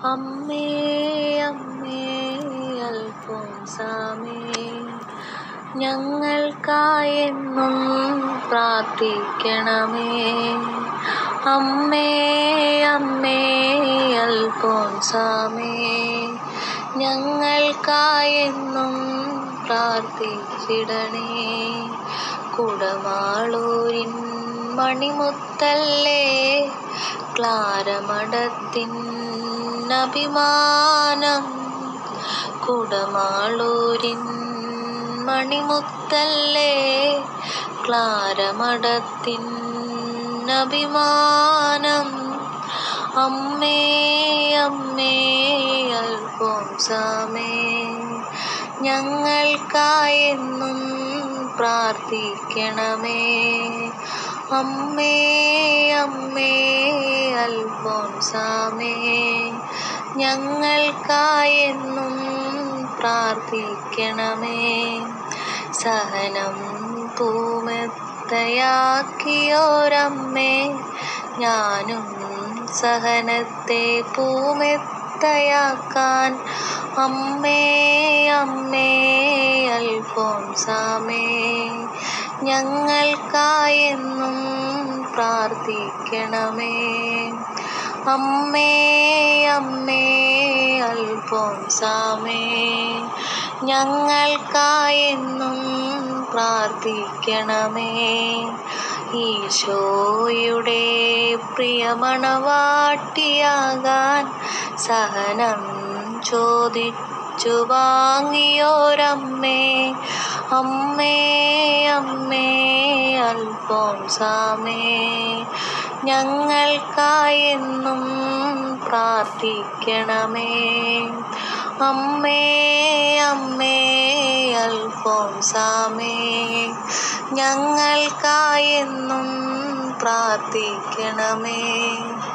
അമ്മേ അമ്മേ അൽഫോൻസാമേ ഞങ്ങൾക്കായെന്നും പ്രാർത്ഥിക്കണമേ അമ്മേ അമ്മേ അൽഫോൻസാമേ ഞങ്ങൾക്കായെന്നും പ്രാർത്ഥിച്ചിടണേ കുടമാളൂരിൻ മണിമുത്തല്ലേ ക്ലാരമഠത്തിൻ അഭിമാനം കുടമാളൂരിൻ മണിമുത്തല്ലേ ക്ലാരമഠത്തിൻ അഭിമാനം അമ്മേ അമ്മേ അൽഫോൻസാമേ ഞങ്ങൾക്കായെന്നും പ്രാർത്ഥിക്കണമേ അമ്മേ അമ്മേ അൽഫോൻസാമേ ഞങ്ങൾക്കായെന്നും പ്രാർത്ഥിക്കണമേ സഹനം പൂമെത്തയാക്കിയോരമ്മേ ഞാനും സഹനത്തെ പൂമെത്തയാക്കാൻ അമ്മേ അമ്മേ അൽഫോൻസാമേ ഞങ്ങൾക്കായെന്നും പ്രാർത്ഥിക്കണമേ അമ്മേ അമ്മേ അൽഫോൻസാമേ ഞങ്ങൾക്കായെന്നും പ്രാർത്ഥിക്കണമേ ഈശോയുടെ പ്രിയമണവാട്ടിയാകാൻ സഹനം ചോദിച്ചു വാങ്ങിയോരമ്മേ അമ്മേ അമ്മേ അൽഫോൻസാമേ ഞങ്ങൾക്കായെന്നും പ്രാർത്ഥിക്കണമേ അമ്മേ അമ്മേ അൽഫോൻസാമേ ഞങ്ങൾക്കായെന്നും പ്രാർത്ഥിക്കണമേ